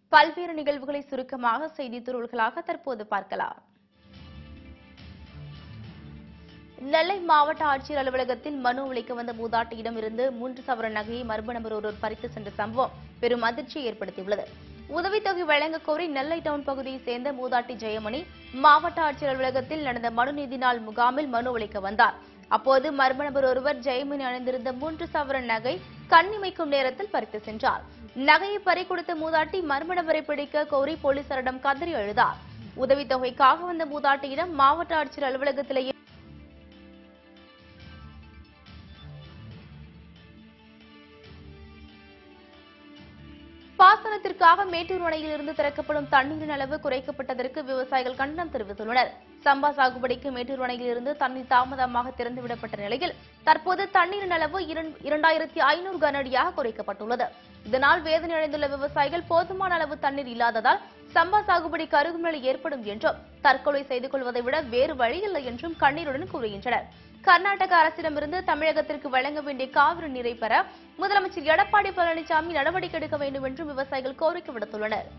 பல்வேறு நிகழ்வுகளை சுருக்கமாக செய்தி துருள்களாக தற்போது பார்க்கலாம் நெல்லை மாவட்ட ஆட்சியர் அலுவலகத்தில் மனு அளிக்க வந்த மூதாட்டியிடம் இருந்து மூன்று சவர நகையை மர்ம நபர் ஒருவர் பறித்து சென்ற சம்பவம் பெரும் அதிர்ச்சியை ஏற்படுத்தியுள்ளது உதவித்தொகை வழங்க கோரி நெல்லை டவுன் பகுதியைச் சேர்ந்த மூதாட்டி ஜெயமணி மாவட்ட ஆட்சியர் அலுவலகத்தில் நடந்த மனு நீதி நாள் முகாமில் மனு அளிக்க வந்தார் அப்போது மர்ம நபர் ஒருவர் ஜெயமணி அணிந்திருந்த மூன்று சவர நகை கண்ணிமைக்கும் நேரத்தில் பறித்து சென்றார் நகையை பறிகொடுத்த மூதாட்டி மர்ம நபரை பிடிக்க கோரி போலீசாரிடம் கதறி அழுதார் உதவித்தொகைக்காக வந்த மூதாட்டியிடம் மாவட்ட ஆட்சியர் அலுவலகத்திலேயே பாசனத்திற்காக மேட்டூர் அணையில் இருந்து திறக்கப்படும் தண்ணீரின் அளவு குறைக்கப்பட்டதற்கு விவசாயிகள் கண்டனம் தெரிவித்துள்ளனர் சம்பா சாகுபடிக்கு மேட்டூர் அணையில் இருந்து தண்ணீர் தாமதமாக திறந்துவிடப்பட்ட நிலையில் தற்போது தண்ணீரின் அளவு இரண்டு- இரண்டாயிரத்தி ஐநூறு கனஅடியாக குறைக்கப்பட்டுள்ளது இதனால் வேதனை அடைந்துள்ள விவசாயிகள் போதுமான அளவு தண்ணீர் இல்லாததால் சம்பா சாகுபடிக்கு அருகும் நிலை ஏற்படும் என்றும் தற்கொலை செய்து கொள்வதை விட வேறு வழியில்லை என்றும் கண்ணீருடன் கூறுகின்றனர் கர்நாடக அரசிடமிருந்து தமிழகத்திற்கு வழங்க வேண்டிய காவிரி நீரை பெற முதலமைச்சர் எடப்பாடி பழனிசாமி நடவடிக்கை எடுக்க வேண்டும் என்றும் விவசாயிகள் கோரிக்கை விடுத்துள்ளனர்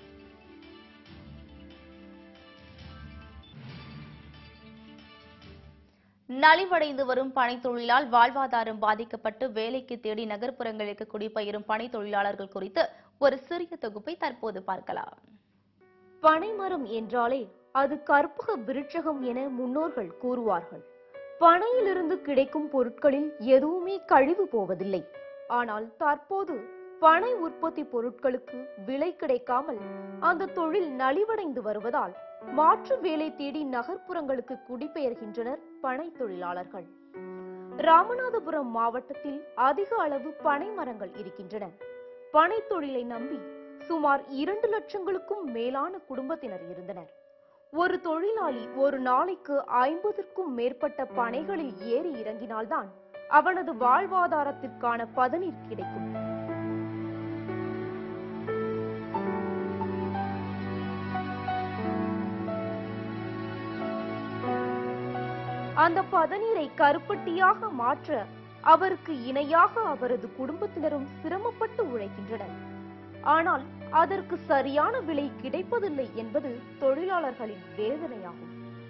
நலிவடைந்து வரும் பனைத் தொழிலால் வாழ்வாதாரம் பாதிக்கப்பட்டு வேலைக்கு தேடி நகர்ப்புறங்களுக்கு குடிபெயரும் பனைத் தொழிலாளர்கள் குறித்து ஒரு சிறிய தொகுப்பை தற்போது பார்க்கலாம் பனைமரம் என்றாலே அது கற்பக விருட்சகம் என முன்னோர்கள் கூறுவார்கள் பனையிலிருந்து கிடைக்கும் பொருட்களில் எதுவுமே கழிவு போவதில்லை ஆனால் தற்போது பனை உற்பத்தி பொருட்களுக்கு விலை கிடைக்காமல் அந்த தொழில் நலிவடைந்து வருவதால் மாற்று வேலை தேடி நகர்ப்புறங்களுக்கு குடிபெயர்கின்றனர் பனை தொழிலாளர்கள் ராமநாதபுரம் மாவட்டத்தில் அதிக அளவு பனை மரங்கள் இருக்கின்றன பனை தொழிலை நம்பி சுமார் இரண்டு லட்சங்களுக்கும் மேலான குடும்பத்தினர் இருந்தனர் ஒரு தொழிலாளி ஒரு நாளைக்கு ஐம்பதுக்கும் மேற்பட்ட பனைகளில் ஏறி இறங்கினால்தான் அவனது வாழ்வாதாரத்திற்கான பதநீர் கிடைக்கும் அந்த பதநீரை கருப்பட்டியாக மாற்ற அவருக்கு இணையாக அவரது குடும்பத்தினரும் சிரமப்பட்டு உழைக்கின்றனர் ஆனால் அதற்கு சரியான விலை கிடைப்பதில்லை என்பது தொழிலாளர்களின் வேதனையாகும்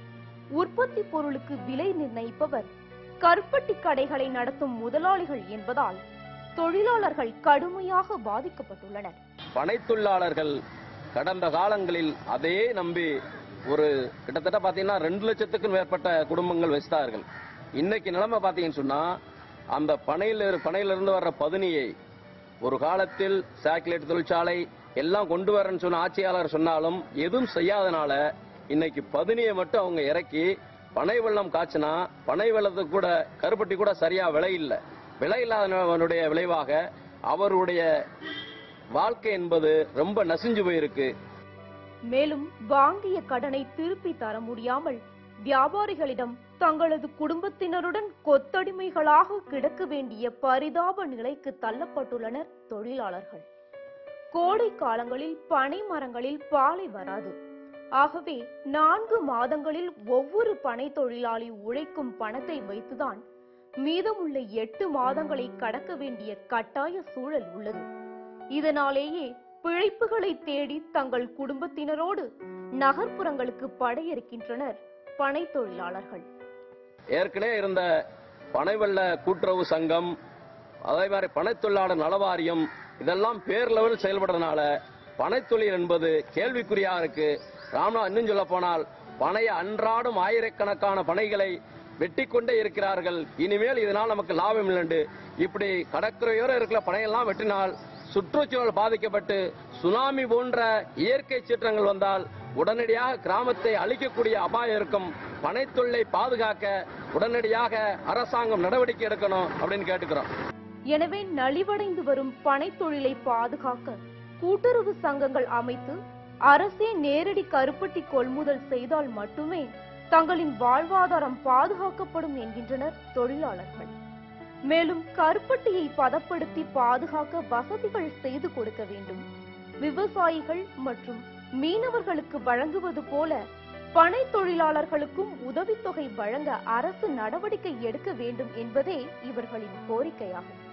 உற்பத்தி பொருளுக்கு விலை நிர்ணயிப்பவர் கருப்பட்டி கடைகளை நடத்தும் முதலாளிகள் என்பதால் தொழிலாளர்கள் கடுமையாக பாதிக்கப்பட்டுள்ளனர் பனைத்தொழிலாளர்கள் கடந்த காலங்களில் அதே நம்பி ஒரு கிட்டத்தட்ட பார்த்தீங்கன்னா ரெண்டு லட்சத்துக்கும் மேற்பட்ட குடும்பங்கள் வசித்தார்கள் இன்னைக்கு நிலைமை பார்த்தீங்கன்னு சொன்னா அந்த பனையில பனையிலிருந்து வர்ற பதுனியை ஒரு காலத்தில் சாக்லேட் தொழிற்சாலை எல்லாம் கொண்டு வரேன்னு சொன்ன ஆட்சியாளர் சொன்னாலும் எதுவும் செய்யாதனால இன்னைக்கு பதுனியை மட்டும் அவங்க இறக்கி பனை வெள்ளம் காய்ச்சினா பனை வெள்ளத்துக்கு கூட கருப்பட்டி கூட சரியா விலை இல்லை விலை இல்லாதனுடைய விளைவாக அவருடைய வாழ்க்கை என்பது ரொம்ப நசிஞ்சு போயிருக்கு மேலும் வாங்கிய கடனை திருப்பி தர முடியாமல் வியாபாரிகளிடம் தங்களது குடும்பத்தினருடன் கொத்தடிமைகளாக கிடக்க வேண்டிய பரிதாப நிலைக்கு தள்ளப்பட்டுள்ளனர் தொழிலாளர்கள் கோடை காலங்களில் பனை மரங்களில் பாலை வராது ஆகவே நான்கு மாதங்களில் ஒவ்வொரு பனை தொழிலாளி உழைக்கும் பணத்தை வைத்துதான் மீதமுள்ள எட்டு மாதங்களை கடக்க வேண்டிய கட்டாய சூழல் உள்ளது இதனாலேயே பிழைப்புகளை தேடி தங்கள் குடும்பத்தினரோடு நகர்ப்புறங்களுக்கு படையெடுக்கின்றனர் பனை தொழிலாளர்கள் ஏற்கனவே இருந்த பனைவெள்ள கூட்டுறவு சங்கம் அதே மாதிரி பனைத்தொழிலாளர் நலவாரியம் இதெல்லாம் பேர் லெவல் செயல்படுறதுனால பனைத்தொழில் என்பது கேள்விக்குறியா இருக்கு ராமனா இன்னும் சொல்ல போனால் பனைய அன்றாடும் ஆயிரக்கணக்கான பனைகளை வெட்டி கொண்டே இருக்கிறார்கள் இனிமேல் இதனால் நமக்கு லாபம் இல்லைண்டு இப்படி கடற்கரையோர இருக்கிற பனையெல்லாம் வெட்டினால் சுற்றுச்சூழல் பாதிக்கப்பட்டு சுனாமி போன்ற இயற்கை சீற்றங்கள் வந்தால் உடனடியாக கிராமத்தை அழிக்கக்கூடிய அபாயம் இருக்கும் பனைத்தொழிலை பாதுகாக்க உடனடியாக அரசாங்கம் நடவடிக்கை எடுக்கணும் அப்படின்னு கேட்டுக்கிறோம் எனவே நலிவடைந்து வரும் பனை தொழிலை பாதுகாக்க கூட்டுறவு சங்கங்கள் அமைத்து அரசே நேரடி கருப்பட்டி கொள்முதல் செய்தால் மட்டுமே தங்களின் வாழ்வாதாரம் பாதுகாக்கப்படும் என்கின்றனர் தொழிலாளர்கள் மேலும் கருப்பட்டியை பதப்படுத்தி பாதுகாக்க வசதிகள் செய்து கொடுக்க வேண்டும் விவசாயிகள் மற்றும் மீனவர்களுக்கு வழங்குவது போல பனை தொழிலாளர்களுக்கும் உதவித்தொகை வழங்க அரசு நடவடிக்கை எடுக்க வேண்டும் என்பதே இவர்களின் கோரிக்கையாகும்